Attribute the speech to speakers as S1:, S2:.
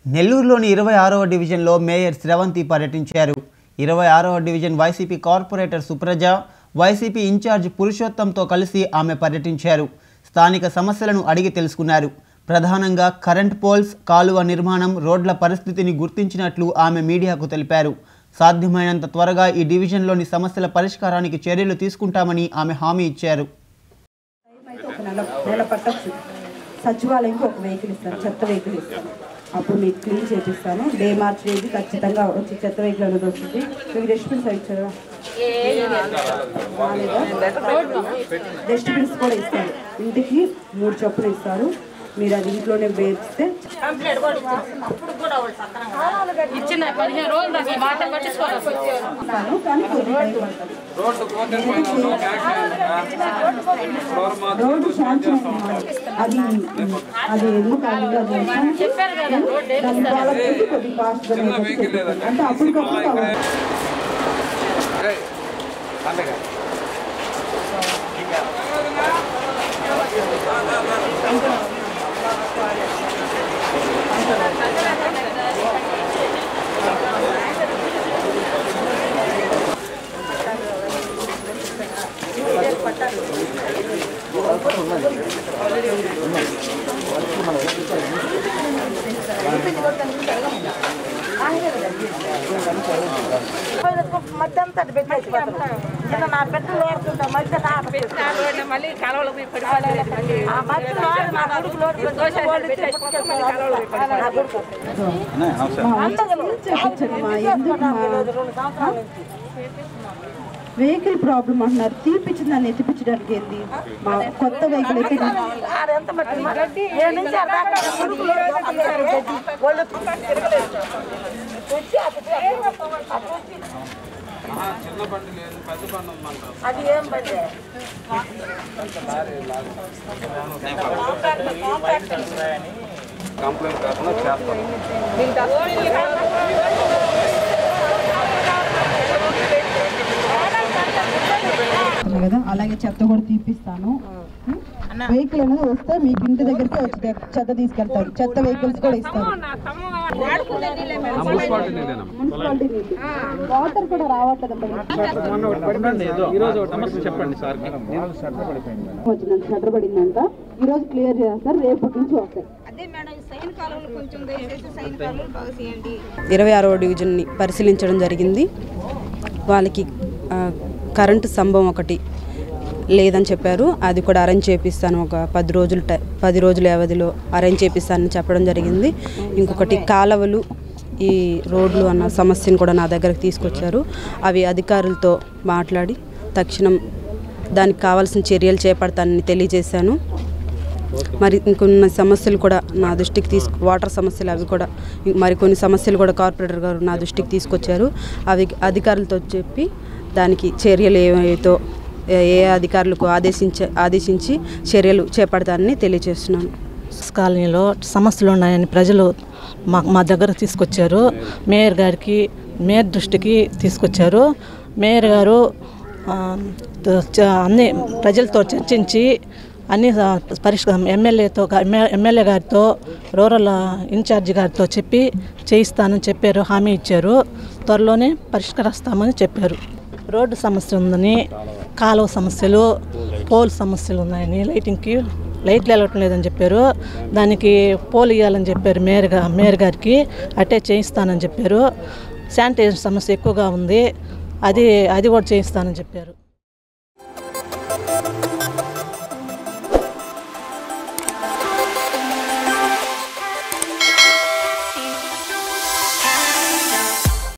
S1: నెల్లూరులోని ఇరవై ఆరవ డివిజన్లో మేయర్ శ్రవంతి పర్యటించారు ఇరవై ఆరవ division YCP corporator Supraja YCP incharge పురుషోత్తంతో కలిసి ఆమె పర్యటించారు స్థానిక సమస్యలను అడిగి తెలుసుకున్నారు ప్రధానంగా కరెంట్ పోల్స్ కాలువ నిర్మాణం రోడ్ల పరిస్థితిని గుర్తించినట్లు ఆమె మీడియాకు తెలిపారు సాధ్యమైనంత త్వరగా ఈ డివిజన్లోని సమస్యల పరిష్కారానికి చర్యలు తీసుకుంటామని ఆమె హామీ ఇచ్చారు
S2: అయితే ఒక నెల నెల పట్టచ్చు సచివాలయంకి ఒక వెహికల్ ఇస్తాను చెత్త వెహికల్ ఇస్తాను అప్పుడు మీకు క్లీన్ చేపిస్తాను డే మార్చ్ డేకి ఖచ్చితంగా వచ్చి చెత్త వెహికల్ అనేది వస్తుంది మీకు డస్ట్బిన్స్ ఇచ్చారా డస్ట్బిన్స్ కూడా ఇస్తారు ఇంటికి మూడు చొప్పులు ఇస్తారు మీరు అది ఇంట్లోనే వేస్తే
S3: ఇచ్చిన పదిహేను రోజులు దాకా ఈ మాట పట్టించుకోవాలి
S2: ఇస్తాను కానీ కొద్ది టైం పడుతుంది రోడ్డు శాంక్షన్ అయింది. అది అది ఎందుకు అయిందో అది
S3: చెప్పారు కదా రోడ్డు
S2: దాని వాళ్ళకి కొద్ది ఫాస్ట్ అంటే అప్పటికప్పుడు కావాలి
S3: మళ్ళీ కాలువలో పోయి పడిపోలేదు మళ్ళీ
S2: చేపించండి మా ఎందుకు మా వెహికల్ ప్రాబ్లం అంటున్నారు తీపిచ్చిన దాన్ని ఎత్తిపించడానికి ఏంది మా కొత్త వెహికల్ అయితే
S3: అది ఏం బండి
S4: కంప్లైంట్ కాకుండా చేస్తాం
S2: చెప్తున్నా కదా అలాగే చెత్త కూడా తీపిస్తాను వెహికల్ అనేది వస్తే మీకు ఇంటి దగ్గరికి వచ్చి చెత్త- చెత్త తీసుకెళ్తారు చెత్త వెహికల్స్ కూడా ఇస్తారు
S4: మున్సిపాలిటీ నీదేనా
S2: మున్సిపాలిటీ నీళ్ళు. వాటర్ కూడా రావట్లేదు వచ్చిందంట షట్టర్ పడిందంట ఈ రోజు క్లియర్ చేస్తారు రేపటి నుంచి వస్తాయి
S5: ఇరవై ఆరవ డివిజన్ని పరిశీలించడం జరిగింది వాళ్ళకి ఆ, కరెంటు స్తంభం ఒకటి లేదని చెప్పారు అది కూడా అరేంజ్ చేపిస్తాను ఒక పది రోజులు టై పది రోజుల వ్యవధిలో అరేంజ్ చేపిస్తానని చెప్పడం జరిగింది ఇంకొకటి కాలవలు ఈ రోడ్లు అన్న సమస్యను కూడా నా దగ్గరకు తీసుకొచ్చారు అవి అధికారులతో మాట్లాడి తక్షణం దానికి కావాల్సిన చర్యలు చేపడతానని తెలియజేశాను మరి ఇంకొన్ని సమస్యలు కూడా నా దృష్టికి తీసుకు వాటర్ సమస్యలు అవి కూడా మరి కొన్ని సమస్యలు కూడా కార్పొరేటర్ గారు నా దృష్టికి తీసుకొచ్చారు అవి అధికారులతో చెప్పి దానికి చర్యలు ఏవైతో ఏ ఏ అధికారులకు ఆదేశించ ఆదేశించి చర్యలు చేపడతానని తెలియజేస్తున్నాను
S6: కాలనీలో సమస్యలు ఉన్నాయని ప్రజలు మా మా దగ్గర తీసుకొచ్చారు మేయర్ గారికి మేయర్ దృష్టికి తీసుకొచ్చారు మేయర్ గారు ఆ, చ- అన్ని ప్రజలతో చర్చించి అన్ని పరిష్కారం ఎమ్మెల్యేతో ఎమ్మెల్యే గారితో రూరల్ ఇన్ఛార్జి గారితో చెప్పి చేయిస్తానని చెప్పారు హామీ ఇచ్చారు త్వరలోనే పరిష్కరిస్తామని చెప్పారు రోడ్డు సమస్య ఉందని కాలువ సమస్యలు పోల్ సమస్యలు ఉన్నాయని లైటింగ్కి లైట్లు వెళ్ళటం లేదని చెప్పారు దానికి పోల్ ఇవ్వాలని చెప్పారు మేయర్ గా మేయర్ గారికి అట్టే చేయిస్తానని చెప్పారు శానిటైజర్ సమస్య ఎక్కువగా ఉంది అది అది కూడా చేయిస్తానని చెప్పారు